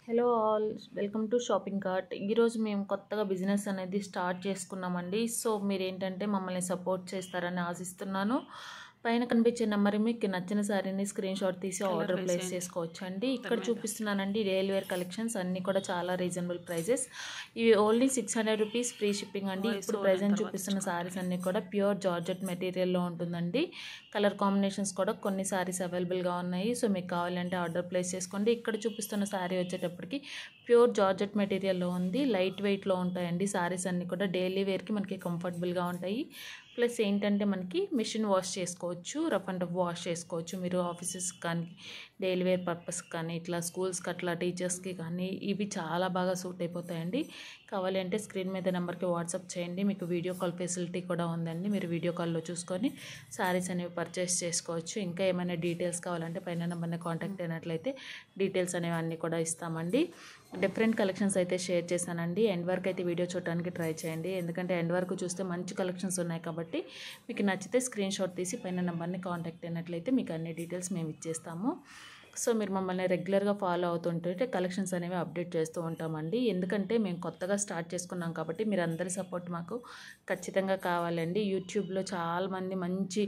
hello all welcome to shopping cart ఈరోజు మేము కొత్తగా బిజినెస్ అనేది స్టార్ట్ చేసుకున్నామండి సో మీరు ఏంటంటే మమ్మల్ని సపోర్ట్ చేస్తారని ఆశిస్తున్నాను పైన కనిపించే నెంబర్ మీకు నచ్చిన శారీని స్క్రీన్ షాట్ తీసి ఆర్డర్ ప్లేస్ చేసుకోవచ్చు అండి ఇక్కడ చూపిస్తున్నానండి రియల్ వేర్ కలెక్షన్స్ అన్నీ కూడా చాలా రీజనబుల్ ప్రైజెస్ ఇవి only six hundred rupees free shipping అండి ఇప్పుడు ప్రజెంట్ చూపిస్తున్న శారీస్ అన్నీ కూడా ప్యూర్ జార్జెట్ మెటీరియల్లో ఉంటుందండి కలర్ కాంబినేషన్స్ కూడా కొన్ని శారీస్ అవైలబుల్గా ఉన్నాయి సో మీకు కావాలంటే ఆర్డర్ ప్లేస్ చేసుకోండి ఇక్కడ చూపిస్తున్న శారీ వచ్చేటప్పటికి ప్యూర్ జార్జెట్ మెటీరియల్లో ఉంది లైట్ వెయిట్లో ఉంటాయండి శారీస్ అన్నీ కూడా డైలీ వేర్కి మనకి కంఫర్టబుల్గా ఉంటాయి ప్లస్ ఏంటంటే మనకి మిషన్ వాష్ చేసుకోవచ్చు రఫ్ అండ్ రఫ్ వాష్ చేసుకోవచ్చు మీరు ఆఫీసెస్ కానీ డైలీ వేర్ పర్పస్ కానీ ఇట్లా స్కూల్స్కి అట్లా టీచర్స్కి కానీ ఇవి చాలా బాగా సూట్ అయిపోతాయండి కావాలి అంటే స్క్రీన్ మీద నెంబర్కి వాట్సాప్ చేయండి మీకు వీడియో కాల్ ఫెసిలిటీ కూడా ఉందండి మీరు వీడియో కాల్లో చూసుకొని శారీస్ అనేవి పర్చేస్ చేసుకోవచ్చు ఇంకా ఏమైనా డీటెయిల్స్ కావాలంటే పైన నెంబర్ని కాంటాక్ట్ అయినట్లయితే డీటెయిల్స్ అనేవి అన్నీ కూడా ఇస్తామండి డిఫరెంట్ కలెక్షన్స్ అయితే షేర్ చేశానండి ఎండ్ వరకు అయితే వీడియో చూడడానికి ట్రై చేయండి ఎందుకంటే ఎండ్ వరకు చూస్తే మంచి కలెక్షన్స్ ఉన్నాయి కాబట్టి మీకు నచ్చితే స్క్రీన్ షాట్ తీసి పైన నెంబర్ని కాంటాక్ట్ అయినట్లయితే మీకు అన్ని డీటెయిల్స్ మేము ఇచ్చేస్తాము సో మీరు మమ్మల్ని రెగ్యులర్గా ఫాలో అవుతుంటే కలెక్షన్స్ అనేవి అప్డేట్ చేస్తూ ఉంటామండి ఎందుకంటే మేము కొత్తగా స్టార్ట్ చేసుకున్నాం కాబట్టి మీరు అందరి సపోర్ట్ మాకు ఖచ్చితంగా కావాలండి యూట్యూబ్లో చాలామంది మంచి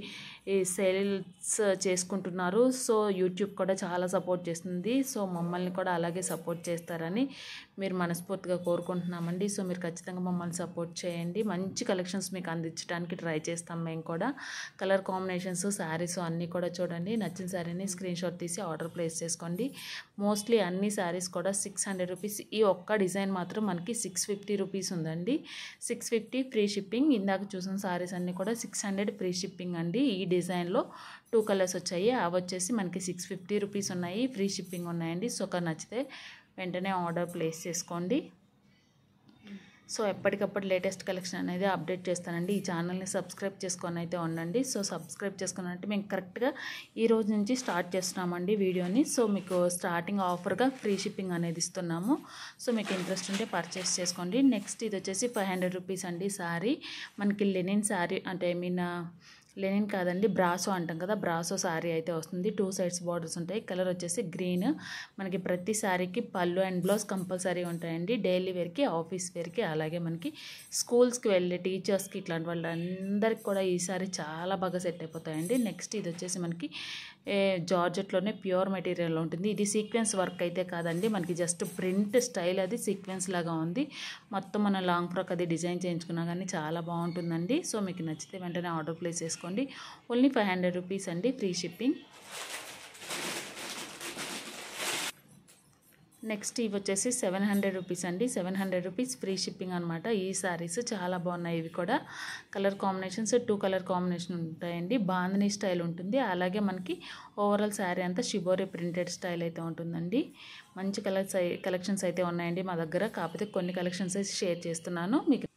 సేల్స్ చేసుకుంటున్నారు సో యూట్యూబ్ కూడా చాలా సపోర్ట్ చేస్తుంది సో మమ్మల్ని కూడా అలాగే సపోర్ట్ చేస్తారని మీరు మనస్ఫూర్తిగా కోరుకుంటున్నామండి సో మీరు ఖచ్చితంగా మమ్మల్ని సపోర్ట్ చేయండి మంచి కలెక్షన్స్ మీకు అందించడానికి ట్రై చేస్తాం మేము కూడా కలర్ కాంబినేషన్స్ శారీస్ అన్నీ కూడా చూడండి నచ్చిన శారీని స్క్రీన్ షాట్ తీసి ఆర్డర్ ప్లేస్ చేసుకోండి మోస్ట్లీ అన్ని శారీస్ కూడా సిక్స్ హండ్రెడ్ రూపీస్ ఈ ఒక్క డిజైన్ మాత్రం మనకి సిక్స్ ఫిఫ్టీ రూపీస్ ఉందండి సిక్స్ ఫిఫ్టీ ఫ్రీ షిప్పింగ్ ఇందాక చూసిన శారీస్ అన్నీ కూడా సిక్స్ హండ్రెడ్ ఫ్రీ షిప్పింగ్ అండి ఈ డిజైన్లో టూ కలర్స్ వచ్చాయి అవి వచ్చేసి మనకి సిక్స్ ఫిఫ్టీ రూపీస్ ఉన్నాయి ఫ్రీ షిప్పింగ్ ఉన్నాయండి సో ఒక నచ్చితే వెంటనే ఆర్డర్ ప్లేస్ చేసుకోండి సో ఎప్పటికప్పుడు లేటెస్ట్ కలెక్షన్ అనేది అప్డేట్ చేస్తానండి ఈ ఛానల్ని సబ్స్క్రైబ్ చేసుకొని అయితే ఉండండి సో సబ్స్క్రైబ్ చేసుకున్నట్టు మేము కరెక్ట్గా ఈ రోజు నుంచి స్టార్ట్ చేస్తున్నామండి వీడియోని సో మీకు స్టార్టింగ్ ఆఫర్గా ఫ్రీ షిప్పింగ్ అనేది ఇస్తున్నాము సో మీకు ఇంట్రెస్ట్ ఉంటే పర్చేస్ చేసుకోండి నెక్స్ట్ ఇది వచ్చేసి ఫైవ్ హండ్రెడ్ రూపీస్ అండి శారీ మనకి లెనిన్ శారీ అంటే ఐ మీన్ లెనిన్ కాదండి బ్రాసో అంటాం కదా బ్రాసో శారీ అయితే వస్తుంది టూ సైడ్స్ బార్డర్స్ ఉంటాయి కలర్ వచ్చేసి గ్రీన్ మనకి ప్రతి శారీకి పళ్ళు అండ్ బ్లౌజ్ కంపల్సరీ ఉంటాయండి డైలీ వేర్కి ఆఫీస్ వేర్కి అలాగే మనకి స్కూల్స్కి వెళ్ళే టీచర్స్కి ఇట్లాంటి వాళ్ళందరికీ కూడా ఈ శారీ చాలా బాగా సెట్ అయిపోతాయండి నెక్స్ట్ ఇది వచ్చేసి మనకి జార్జెట్లోనే ప్యూర్ మెటీరియల్ ఉంటుంది ఇది సీక్వెన్స్ వర్క్ అయితే కాదండి మనకి జస్ట్ ప్రింట్ స్టైల్ అది సీక్వెన్స్ లాగా ఉంది మొత్తం మన లాంగ్ ఫ్రాక్ అది డిజైన్ చేయించుకున్నా కానీ చాలా బాగుంటుందండి సో మీకు నచ్చితే వెంటనే ఆర్డర్ ప్లేస్ చేసుకోండి ఓన్లీ ఫైవ్ హండ్రెడ్ రూపీస్ అండి ఫ్రీ షిప్పింగ్ నెక్స్ట్ ఇవి వచ్చేసి సెవెన్ హండ్రెడ్ రూపీస్ అండి seven hundred rupees free shipping అనమాట ఈ శారీస్ చాలా బాగున్నాయి ఇవి కూడా colour combinations two colour combination ఉంటాయండి బాందని స్టైల్ ఉంటుంది అలాగే మనకి ఓవరాల్ శారీ అంతా షిబోరి ప్రింటెడ్ స్టైల్ అయితే ఉంటుందండి మంచి కలర్స్ కలెక్షన్స్ అయితే ఉన్నాయండి మా దగ్గర కాకపోతే కొన్ని కలెక్షన్స్ అయితే షేర్ చేస్తున్నాను మీకు